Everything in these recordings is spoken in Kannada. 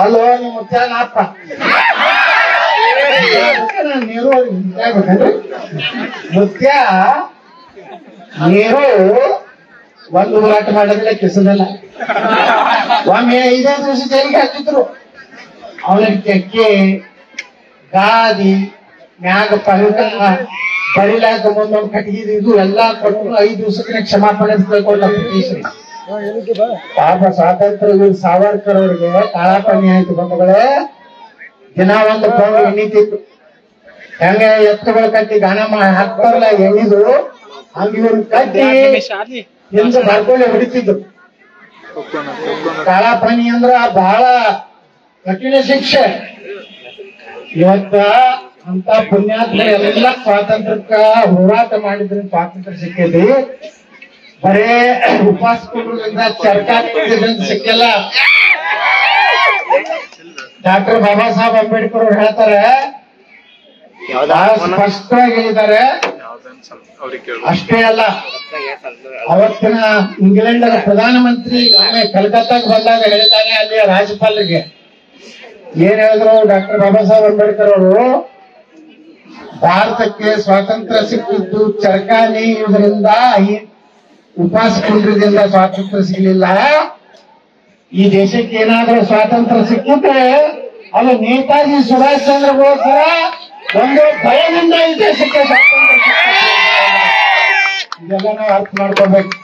ಅಲ್ಲೋ ನಿಮ್ಮ ಮುತ್ಯಾನ ಅಪ್ಪ ನಾನು ನೀರು ಹಿಂಗಾಗ್ಬೇಕಂದ್ರೆ ಮುತ್ಯ ನೀರು ಒಂದು ಹೋರಾಟ ಮಾಡೋದಿಲ್ಲ ಕಿಸದಲ್ಲ ಒಮ್ಮೆ ಐದೈದು ವರ್ಷ ಜೈಲಿಗೆ ಹಾಕಿದ್ರು ಅವನಿಗೆ ಚಕ್ಕೆ ಗಾದಿ ಮ್ಯಾಗ ಪಲ್ಕ ಬರಿಲಾಕ ಮುಂದೊಂದು ಕಟ್ಟಿಗೆ ಇದು ಎಲ್ಲಾ ಕೊಟ್ಟು ಐದು ದಿವಸಕ್ಕೆ ಕ್ಷಮಾಪಣೆ ತಿಳ್ಕೊಂಡ ಬ್ರಿಟಿಷರಿಗೆ ಪಾಪ ಸ್ವಾತಂತ್ರ್ಯ ವೀರ ಸಾವರ್ಕರ್ ಅವರಿಗೆ ಕಾಳಾಪಣಿ ಆಯ್ತು ಬಂಧುಗಳೇ ದಿನ ಒಂದು ಪೌಂಡ್ ಎಣ್ಣೆ ತಿಂದು ಹೆಂಗ ಎತ್ತುಗಳ ಕಟ್ಟಿ ಗಾನ ಮಾಡಿ ಹಾಕ್ತಾರಲ್ಲ ಎಣ್ಣಿದು ಹಂಗ ಇವ್ರನ್ನ ಕಟ್ಟಿ ಹಿಂದೆ ಬರ್ಕೊಳ್ಳಿ ಹೊಡಿತಿದ್ರು ಕಾಳಾಪಣಿ ಅಂದ್ರ ಬಹಳ ಕಠಿಣ ಶಿಕ್ಷೆ ಇವತ್ತ ಅಂತ ಪುಣ್ಯಾತ್ಮ ಎಲ್ಲ ಸ್ವಾತಂತ್ರ್ಯಕ್ಕ ಹೋರಾಟ ಮಾಡಿದ್ರೆ ಸ್ವಾತಂತ್ರ್ಯ ಸಿಕ್ಕೈತಿ ಬರೇ ಉಪವಾಸ ಕೊಡೋದ್ರಿಂದ ಸರ್ಕಾರ ಕೊಡೋದ್ರಿಂದ ಸಿಕ್ಕಿಲ್ಲ ಡಾಕ್ಟರ್ ಬಾಬಾ ಸಾಹೇಬ್ ಅಂಬೇಡ್ಕರ್ ಅವ್ರು ಹೇಳ್ತಾರೆ ಬಹಳ ಸ್ಪಷ್ಟವಾಗಿ ಹೇಳಿದ್ದಾರೆ ಅಷ್ಟೇ ಅಲ್ಲ ಅವತ್ತಿನ ಇಂಗ್ಲೆಂಡ್ ಪ್ರಧಾನಮಂತ್ರಿ ಒಮ್ಮೆ ಕಲ್ಕತ್ತಾಗ ಬಂದಾಗ ಹೇಳ್ತಾನೆ ಅಲ್ಲಿಯ ರಾಜ್ಯಪಾಲರಿಗೆ ಏನ್ ಹೇಳಿದ್ರು ಡಾಕ್ಟರ್ ಬಾಬಾ ಸಾಹೇಬ್ ಅಂಬೇಡ್ಕರ್ ಅವರು ಭಾರತಕ್ಕೆ ಸ್ವಾತಂತ್ರ್ಯ ಸಿಕ್ಕಿದ್ದು ಚರಕಾನಿ ಇದರಿಂದ ಈ ಉಪವಾಸ ಕುಂಡ್ರದಿಂದ ಸ್ವಾತಂತ್ರ್ಯ ಸಿಗಲಿಲ್ಲ ಈ ದೇಶಕ್ಕೆ ಏನಾದ್ರೂ ಸ್ವಾತಂತ್ರ್ಯ ಸಿಕ್ಕಿದ್ರೆ ಅದು ನೇತಾಜಿ ಸುಭಾಷ್ ಚಂದ್ರ ಬೋಸ್ರ ಒಂದು ಭಯದಿಂದ ಈ ದೇಶಕ್ಕೆ ಸ್ವಾತಂತ್ರ್ಯ ಸಿಕ್ಕಿದೆ. ಇದೆಲ್ಲ ನಾವು ಅರ್ಥ ಮಾಡ್ಕೋಬೇಕು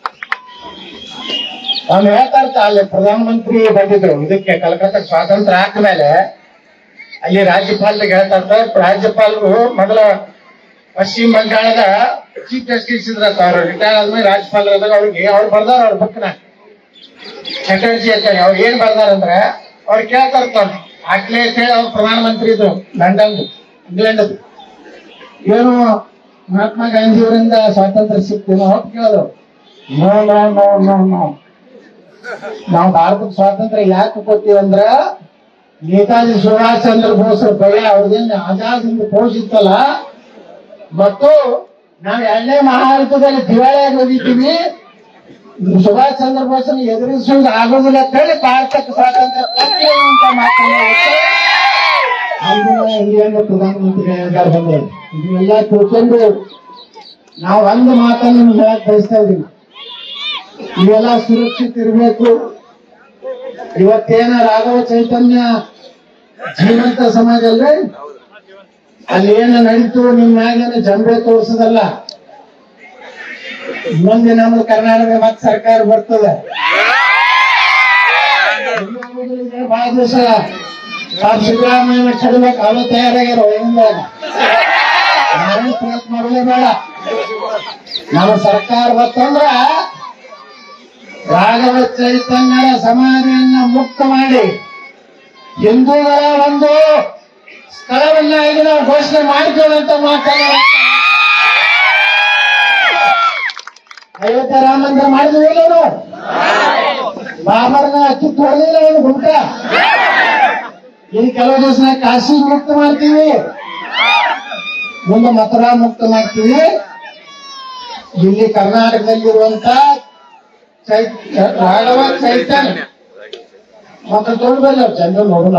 ನಾನು ಹೇಳ್ತಾ ಇರ್ತ ಅಲ್ಲಿ ಪ್ರಧಾನಮಂತ್ರಿ ಬಂದಿದ್ರು ಇದಕ್ಕೆ ಕಲ್ಕತ್ತಾಗ ಸ್ವಾತಂತ್ರ್ಯ ಆದ್ಮೇಲೆ ಅಲ್ಲಿ ರಾಜ್ಯಪಾಲರಿಗೆ ಹೇಳ್ತಾ ಇರ್ತಾರೆ ರಾಜ್ಯಪಾಲರು ಮೊದಲ ಪಶ್ಚಿಮ ಬಂಗಾಳದ ಚೀಫ್ ಜಸ್ಟಿಸ್ ಇದ್ರಂತ ಅವ್ರು ರಿಟೈರ್ ಆದ್ಮೇಲೆ ರಾಜ್ಯಪಾಲರಾದಾಗ ಅವ್ರಿಗೆ ಅವ್ರು ಬರ್ದಾರ ಅವ್ರ ಬುಕ್ನ ಚಟರ್ಜಿ ಅಂತಾನೆ ಅವ್ರು ಏನ್ ಬರ್ದಾರಂದ್ರೆ ಅವ್ರು ಕೇಳ್ತಾ ಇರ್ತಾರೆ ಆಗ್ಲೇ ಅಂತ ಹೇಳಿ ಅವ್ರು ಪ್ರಧಾನಮಂತ್ರಿ ಇದ್ರು ಲಂಡನ್ ಇಂಗ್ಲೆಂಡ್ ಏನು ಮಹಾತ್ಮ ಗಾಂಧಿ ಅವರಿಂದ ಸ್ವಾತಂತ್ರ್ಯ ಸಿಕ್ತು ಅವ್ರು ಕೇಳಿದ್ರು no no no no no ನಾವು ಭಾರತಕ್ಕೆ ಸ್ವಾತಂತ್ರ್ಯ ಯಾಕೆ ಕೊಡ್ತೀವಿ ಅಂದ್ರ ನೇತಾಜಿ ಸುಭಾಷ್ ಚಂದ್ರ ಬೋಸ್ ಭಯ ಅವ್ರದೇನು ಆಜಾದ್ ಹಿಂದ್ ಫೌಜ್ ಇತ್ತಲ್ಲ ಮತ್ತು ನಾವು ಎರಡನೇ ಮಹಾಯುದ್ಧದಲ್ಲಿ ದಿವಾಳಿಯಾಗಿ ಹೋಗಿದ್ದೀವಿ ಸುಭಾಷ್ ಚಂದ್ರ ಬೋಸ್ನ ಎದುರಿಸುವುದು ಆಗೋದಿಲ್ಲ ಅಂತ ಹೇಳಿ ಭಾರತಕ್ಕೆ ಸ್ವಾತಂತ್ರ್ಯ ಕೊಡ್ತೀವಿ ಅಂತ ಮಾತನ್ನ ಹೊರತು ಅಂದಿನ ಇಂಡಿಯನ್ ಪ್ರಧಾನಮಂತ್ರಿ ಹೇಳಿದ್ದಾರೆ ಬಂದೆ ಇದನ್ನೆಲ್ಲ ತಿಳ್ಕೊಂಡು ನಾವು ಒಂದು ಮಾತನ್ನು ನಿಮ್ಗೆ ಹೇಳಕ್ ಬಯಸ್ತಾ ಇದ್ದೀವಿ ಇವೆಲ್ಲ ಸುರಕ್ಷಿತ ಇರಬೇಕು ಇವತ್ತೇನ ರಾಘವ ಚೈತನ್ಯ ಜೀವಂತ ಸಮಾಜ ಅಲ್ರಿ ಅಲ್ಲಿ ಏನು ನಡೀತು ನಿಮ್ಮ ಮ್ಯಾಗೇನು ಜಂಬೆ ತೋರಿಸದಲ್ಲ ಮುಂದೆ ನಮ್ದು ಕರ್ನಾಟಕ ಮತ್ತೆ ಸರ್ಕಾರ ಬರ್ತದೆ ಬಹಳ ದಿವಸ ಪಾಪ ಸಿದ್ದರಾಮಯ್ಯ ಚಡಬೇಕು ಅವೇ ತಯಾರಾಗ್ಯಾರ ಒಳಗಿಂದಾಗ ನಾವೇ ಪ್ರಯತ್ನ ಮಾಡೋದೇ ಬೇಡ ನಮ್ಮ ಸರ್ಕಾರ ಬರ್ತಂದ್ರ ರಾಘವ ಚೈತನ್ಯರ ಸಮಾಧಿಯನ್ನ ಮುಕ್ತ ಮಾಡಿ ಹಿಂದೂಗಳ ಒಂದು ಸ್ಥಳವನ್ನಾಗಿ ನಾವು ಘೋಷಣೆ ಮಾಡ್ತೇವೆ ಅಂತ ಮಾತಾಡ ಅಯೋಧ್ಯ ರಾಮ ಮಂದಿರ ಮಾಡಿದ್ವಿಲ್ಲ ನಾವು ಬಾಬರ್ನ ಕಿತ್ತು ಹೊಡೆದಿಲ್ಲ ಏನು ಗುಂಟ ಇನ್ನು ಕೆಲವು ದಿವಸ ಕಾಶಿ ಮುಕ್ತ ಮಾಡ್ತೀವಿ ಮುಂದೆ ಮಥುರಾ ಮುಕ್ತ ಮಾಡ್ತೀವಿ ಇಲ್ಲಿ ಕರ್ನಾಟಕದಲ್ಲಿರುವಂತ ಚೈತ್ ರಾಘವ ಚೈತನ್ಯ ಮತ್ತೆ ತೋಡ್ಬೇಲ್ಲ ಜನರು ನೋಡಲ್ಲ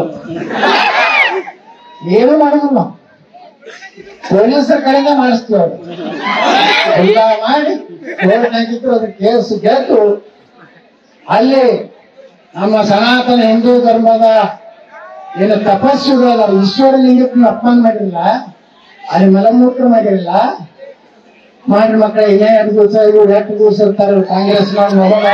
ಏನು ಮಾಡೋದಿಲ್ಲ ನಾವು ಪೊಲೀಸರ ಕಡೆಯಿಂದ ಮಾಡಿಸ್ತೀವಿ ಅವ್ರು ಎಲ್ಲ ಮಾಡಿ ಕೋರ್ಟ್ನಾಗಿದ್ರು ಅದ್ರ ಕೇಸ್ ಗೆದ್ದು ಅಲ್ಲಿ ನಮ್ಮ ಸನಾತನ ಹಿಂದೂ ಧರ್ಮದ ಏನು ತಪಸ್ವಿಗಳದ ಈಶ್ವರ ಲಿಂಗಕ್ಕೆ ಅಪಮಾನ ಮಾಡಿರಲಿಲ್ಲ ಅಲ್ಲಿ ಮಲಮೂತ್ರ ಮಾಡಿರಲಿಲ್ಲ ಮಾಡಿ ಮಕ್ಕಳ ಇನ್ನ ಎರಡು ದಿವಸ ಇವ್ರು ಎಷ್ಟು ದಿವಸ ಇರ್ತಾರೆ ಕಾಂಗ್ರೆಸ್ ನೋಡೋಣ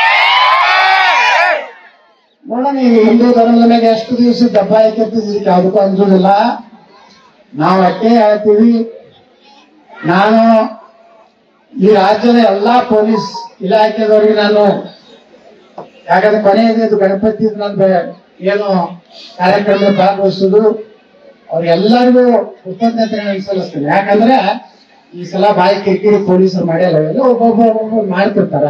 ನೋಡೋಣ ಈ ಹಿಂದೂ ಧರ್ಮದ ಮೇಲೆ ಎಷ್ಟು ದಿವಸ ದಬ್ಬ ಹಾಕಿರ್ತಿದ್ವಿ ಯಾವುದಕ್ಕೂ ಅನ್ಸೋದಿಲ್ಲ ನಾವು ಅಷ್ಟೇ ಹೇಳ್ತೀವಿ ನಾನು ಈ ರಾಜ್ಯದ ಎಲ್ಲಾ ಪೊಲೀಸ್ ಇಲಾಖೆದವರಿಗೆ ನಾನು ಯಾಕಂದ್ರೆ ಕೊನೆಯದು ಗಣಪತಿ ನಂದು ಏನು ಕಾರ್ಯಕ್ರಮ ಭಾಗವಹಿಸೋದು ಅವ್ರೆಲ್ಲರಿಗೂ ಕೃತಜ್ಞತೆಗಳನ್ನು ಸಲ್ಲಿಸ್ತೀನಿ ಯಾಕಂದ್ರೆ ಈ ಸಲ ಬಾಯಿ ಕಿರಿಕಿರಿ ಪೊಲೀಸರು ಮಾಡ್ಯಾರ ಎಲ್ಲ ಒಬ್ಬೊಬ್ಬ ಒಬ್ಬೊಬ್ಬರು ಮಾಡ್ತಿರ್ತಾರ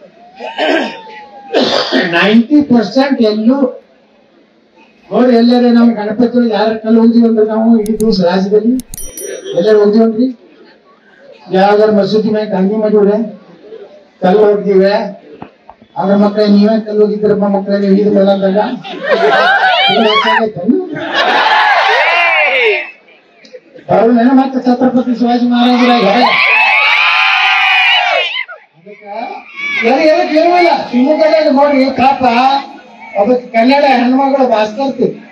ನೈಂಟಿ ಪರ್ಸೆಂಟ್ ಎಲ್ಲೂ ನೋಡಿ ಎಲ್ಲರೂ ನಮ್ಮ ಗಣಪತಿ ಯಾರ ಕಲ್ಲು ಹೋಗಿವಂದ್ರೆ ನಾವು ಇಡೀ ದಿವಸ ರಾಜ್ಯದಲ್ಲಿ ಎಲ್ಲರೂ ಹೋಗಿವನ್ರಿ ಯಾವ್ದಾರ ಮಸೂದಿ ಮ್ಯಾಗ ಗಾಂಧಿ ಮಾಡಿವ್ರೆ ಕಲ್ಲು ಹೋಗ್ತೀವಿ ಅದ್ರ ಮಕ್ಕಳ ನೀವೇ ಕಲ್ಲು ಹೋಗಿದ್ರಪ್ಪ ಮಕ್ಕಳ ನೀವು ಇದು ಮೇಲಂದಾಗ ಹಿಂಗ್ ಹೆಚ್ಚಾಗೈತೇನು? ಬರೋನೇನ ಮತ್ತೆ ಛತ್ರಪತಿ ಶಿವಾಜಿ ಮಹಾರಾಜರಾಗ ಯಾರು ಎಲ್ಲ ಕೇಳುವಿಲ್ಲ ಶಿವಮೊಗ್ಗದಾಗ ನೋಡ್ರಿ ಪಾಪ ಒಬ್ಬ ಕನ್ನಡ ಹೆಣ್ಮಗಳು ಭಾಸ್ಕರ್ತಿ